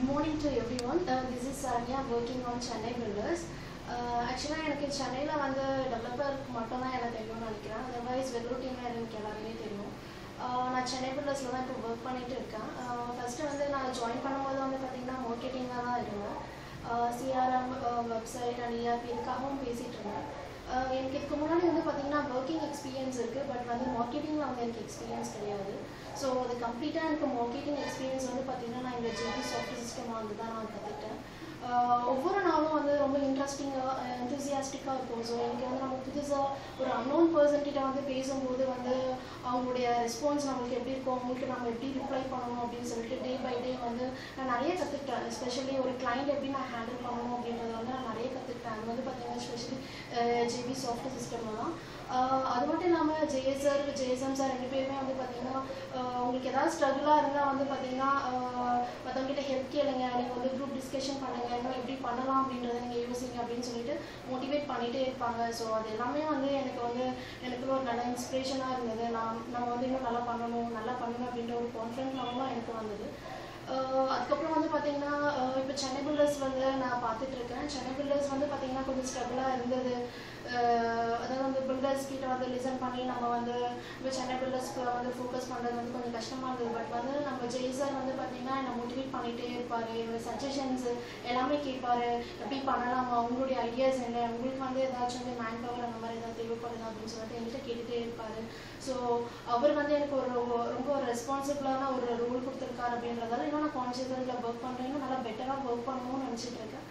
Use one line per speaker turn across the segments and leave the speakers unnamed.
Good morning to everyone. Uh, this is Saranya working on Chennai Builders. ஆக்சுவலாக எனக்கு சென்னையில் வந்து டெவலப்பருக்கு மட்டும் தான் எனக்கு தெரியும்னு நினைக்கிறேன் அதர்வைஸ் வெள்ளூர் டீமில் எனக்கு எல்லாருமே தெரியும் Uh, நான் சென்னை பில்டர்ஸில் தான் இப்போ ஒர்க் பண்ணிட்டு இருக்கேன் ஃபஸ்ட்டு வந்து நான் ஜாயின் பண்ணும்போது வந்து பார்த்தீங்கன்னா மார்க்கெட்டிங்காக தான் இருந்தேன் சிஆர்எம் வெப்சைட் அண்ட் இஆர்பி இதுக்காகவும் பேசிகிட்டு இருந்தேன் Uh, எனக்கு இதுக்கு முன்னாடி வந்து பார்த்தீங்கன்னா ஒர்க்கிங் எக்ஸ்பீரியன்ஸ் இருக்குது பட் வந்து மார்க்கெட்டிங்கில் வந்து எனக்கு எக்ஸ்பீரியன்ஸ் கிடையாது ஸோ அது கம்ப்ளீட்டாக எனக்கு மார்க்கெட்டிங் எக்ஸ்பீரியன்ஸ் வந்து பார்த்தீங்கன்னா நான் இந்த ஜிபி சாஃப்ட்வேர் சிஸ்டம் வந்து தான் நான் கற்றுக்கிட்டேன் ஆஹ் ஒவ்வொரு நாளும் வந்து ரொம்ப இன்ட்ரெஸ்டிங்காக என்தூசியாஸ்டிக்காக இருக்கும் ஸோ எனக்கு வந்து நம்ம புதுசாக ஒரு அன்னோன் பர்சன் கிட்ட வந்து பேசும்போது வந்து அவங்களுடைய ரெஸ்பான்ஸ் நம்மளுக்கு எப்படி இருக்கும் அவங்களுக்கு நம்ம எப்படி ரிப்ளை பண்ணணும் அப்படின்னு சொல்லிட்டு டே பை டே வந்து நான் நிறைய கற்றுக்கிட்டேன் எஸ்பெஷலி ஒரு கிளைண்ட் எப்படி நான் ஹேண்டில் பண்ணணும் அப்படின்றத வந்து நான் நிறைய கற்றுக்கிட்டேன் அது வந்து பார்த்தீங்கன்னா ஸ்பெஷலி ஜிபி சாஃப்ட்வேர் சிஸ்டமில் தான் ஆஹ் அது மட்டும் இல்லாமல் ஜெயஸ் சார் ஜெயசம் சார் ரெண்டு பேருமே வந்து பார்த்தீங்கன்னா ஆஹ் உங்களுக்கு ஏதாவது ஸ்ட்ரகிளாக இருந்தால் வந்து பார்த்தீங்கன்னா மற்றவங்ககிட்ட ஹெல்ப் கேளுங்க நீங்கள் வந்து குரூப் டிஸ்கஷன் பண்ணுங்க இன்னும் எப்படி பண்ணலாம் அப்படின்றத நீங்கள் யோசிங்க அப்படின்னு சொல்லிட்டு மோட்டிவேட் பண்ணிகிட்டே இருப்பாங்க ஸோ அது எல்லாமே வந்து எனக்கு வந்து எனக்கு ஒரு நல்ல இன்ஸ்பிரேஷனாக இருந்தது நான் நம்ம வந்து இன்னும் நல்லா பண்ணணும் நல்லா பண்ணணும் அப்படின்ற ஒரு கான்ஃபிடென்ட் லெவலும் எனக்கு வந்தது ஆஹ் அதுக்கப்புறம் வந்து பார்த்தீங்கன்னா இப்போ சென்னை பில்டர்ஸ் வந்து நான் பார்த்துட்டு இருக்கேன் சென்னை பில்டர்ஸ் வந்து பார்த்தீங்கன்னா கொஞ்சம் ஸ்ட்ரகிளாக இருந்தது ஆஹ் அதாவது வந்து பில்டர்ஸ் கிட்ட வந்து லிசன் பண்ணி நம்ம வந்து இப்போ சென்னை பில்டர்ஸ்க்கு வந்து ஃபோக்கஸ் பண்ணுறது வந்து கொஞ்சம் கஷ்டமாக இருந்தது பட் வந்து நம்ம ஜெய் சார் வந்து பார்த்தீங்கன்னா என்னை மோட்டிவேட் பண்ணிகிட்டே இருப்பார் என்னோட சஜஷன்ஸ் எல்லாமே கேட்பாரு எப்படி பண்ணலாம் அவங்களுடைய ஐடியாஸ் என்ன உங்களுக்கு வந்து ஏதாச்சும் வந்து மேன் பவர் அந்த மாதிரி ஏதாவது தேவைப்படுதா அப்படின்னு சொல்லிட்டு என்கிட்ட கேட்டுகிட்டே இருப்பார் ஸோ அவர் வந்து எனக்கு ஒரு ரொம்ப ஒரு ரெஸ்பான்சிபிளான ஒரு ரோல் கொடுத்துருக்காரு அப்படின்றதால இன்னும் நான் கான்சியஸில் ஒர்க் பண்ணுறேன் இன்னும் நல்லா பெட்டராக ஒர்க் பண்ணணும்னு நினச்சிட்டு இருக்கேன்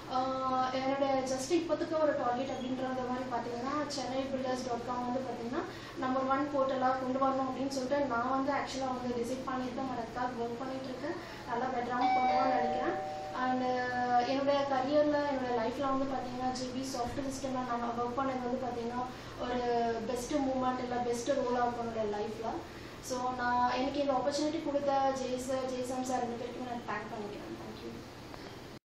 ஆஹ் என்னோட ஜஸ்ட் இப்போத்துக்கு ஒரு டார்கெட் அப்படின்றது மாதிரி பார்த்தீங்கன்னா சென்னை பில்டர்ஸ் டாட் காம் வந்து பார்த்தீங்கன்னா நம்பர் ஒன் போர்ட்டலாக கொண்டு வரணும் அப்படின்னு சொல்லிட்டு நான் வந்து ஆக்சுவலாக வந்து டிசைட் பண்ணியிருக்கேன் அதுக்காக ஒர்க் பண்ணிட்டு இருக்கேன் நல்லா பெட்டராகவும் பண்ணுவேன்னு நினைக்கிறேன் அண்டு என்னுடைய கரியரில் என்னோட லைஃப்பில் வந்து பார்த்தீங்கன்னா ஜிபி சாஃப்ட்வேர் சிஸ்டமில் நான் ஒர்க் பண்ணது வந்து பார்த்தீங்கன்னா ஒரு பெஸ்ட்டு மூமெண்ட் இல்லை பெஸ்ட்டு ரோலாக இருக்கும் என்னோட லைஃப்பில் ஸோ நான் எனக்கு இந்த ஆப்பர்ச்சுனிட்டி கொடுத்த ஜெய்ஸ் ஜெய்சம் சார் ரெண்டு பேருக்குமே நான் தேங்க் பண்ணிக்கிறேன் தேங்க்யூ